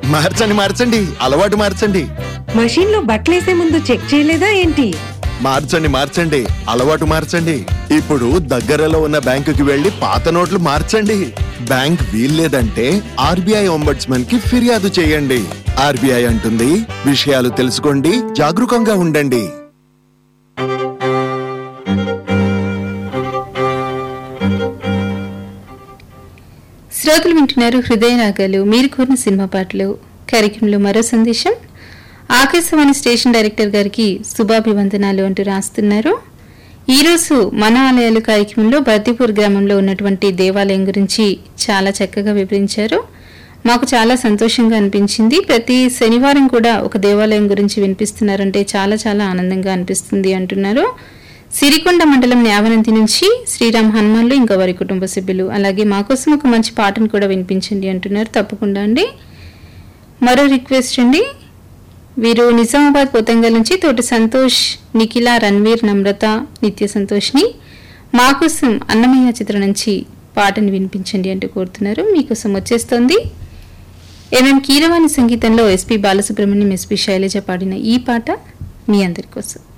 మార్చండి మార్చండి అలవాటు మార్చండి మషీన్ లో బట్టలేసే ముందు చెక్ చేయలేదా ఏంటి మార్చండి మార్చండి అలవాటు మార్చండి ఇప్పుడు దగ్గరలో ఉన్న బ్యాంకుకి వెళ్లి పాత నోట్లు మార్చండి బ్యాంక్ వీల్లేదంటే ఆర్బీఐ ఒంబడ్స్మన్ కి ఫిర్యాదు చేయండి ఆర్బీఐ అంటుంది విషయాలు తెలుసుకోండి జాగరూకంగా ఉండండి శ్రోతలు వింటున్నారు హృదయ రాగాలు మీరు కోరిన సినిమా పాటలు కార్యక్రమంలో మరో సందేశం ఆకాశవాణి స్టేషన్ డైరెక్టర్ గారికి శుభాభివందనాలు అంటూ రాస్తున్నారు ఈరోజు మన ఆలయాలు కార్యక్రమంలో బర్దీపూర్ గ్రామంలో ఉన్నటువంటి దేవాలయం గురించి చాలా చక్కగా వివరించారు మాకు చాలా సంతోషంగా అనిపించింది ప్రతి శనివారం కూడా ఒక దేవాలయం గురించి వినిపిస్తున్నారంటే చాలా చాలా ఆనందంగా అనిపిస్తుంది అంటున్నారు సిరికొండ మండలం న్యావనంతి నుంచి శ్రీరామ్ హనుమాన్లు ఇంకా వారి కుటుంబ సభ్యులు అలాగే మా కోసం ఒక మంచి పాటను కూడా వినిపించండి అంటున్నారు తప్పకుండా అండి మరో రిక్వెస్ట్ అండి వీరు నిజామాబాద్ పోతంగల్ నుంచి తోటి సంతోష్ నిఖిల రణ్వీర్ నమ్రత నిత్య సంతోష్ని మా కోసం అన్నమయ్య చిత్రం నుంచి పాటను వినిపించండి అంటూ కోరుతున్నారు మీకోసం వచ్చేస్తోంది ఎంఎం కీరవాణి సంగీతంలో ఎస్పి బాలసుబ్రహ్మణ్యం ఎస్పి శైలజ పాడిన ఈ పాట మీ అందరి కోసం